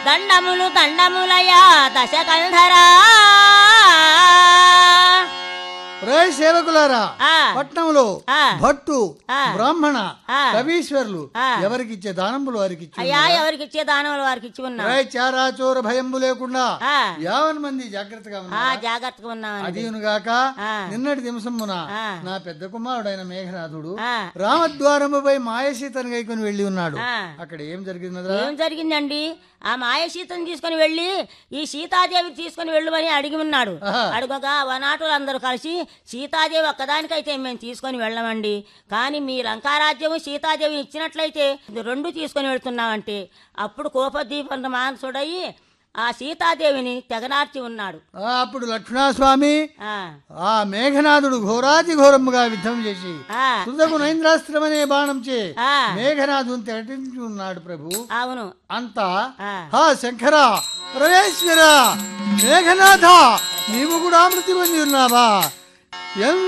దండములు దండములయా దశకంధరా రే సేవకులారా ఆ. పట్నంలో ఆ. భట్టు ఆ. బ్రాహ్మణ ఆ. కవీశ్వరులు ఆ. ఎవరికిచ్చే దానంబులు వారికి ఇచ్చి అయ్యా ఉన్నారా? ఎవరికి ఇచ్చే దానములు వారికి ఇచ్చి ఉన్నా రే చారాచోర భయంబు లేకుండా ఆ. యావన్ మంది జాగ్రత్తగా ఆ ఉన్నారు జాగ్రత్తగా ఉన్నామండి అదియునుగాక ఆ. నిన్నటి దింసమున ఆ. నా పెద్ద కుమారుడైన మేఘనాథుడు ఆ. రామద్వారముపై మాయసీతను గైకొని వెళ్ళి ఉన్నాడు ఆ. అక్కడ ఏం జరిగిందిరా ఏం జరిగిందండి ఆ మాయ సీతను తీసుకుని వెళ్ళి ఈ సీతాదేవి తీసుకుని వెళ్ళమని అడిగి ఉన్నాడు ఆహా. అడుగగా వనాటులు అందరూ కలిసి సీతాదేవి ఒక్కదానికైతే మేము తీసుకొని వెళ్ళమండి కానీ మీ లంకారాజ్యము సీతాదేవి ఇచ్చినట్లయితే ఇది రెండు తీసుకొని వెళ్తున్నామంటే అప్పుడు కోపదీపం మానసుడయి ఆ సీతాదేవిని తెగనార్చి ఉన్నాడు ఆ, అప్పుడు లక్ష్మణస్వామి ఆ ఆ మేఘనాథుడు ఘోరాతి ఘోరముగా యుద్ధం చేసి ఆ తుదకు నైంద్రాస్త్రం అనే బాణం చే ఆ. మేఘనాథుని తెరటించి ఉన్నాడు ప్రభు అవును అంతా ఆ. హా శంకర పరమేశ్వర మేఘనాథ నీవు కూడా మృతి పొంది ఉన్నావా ఎం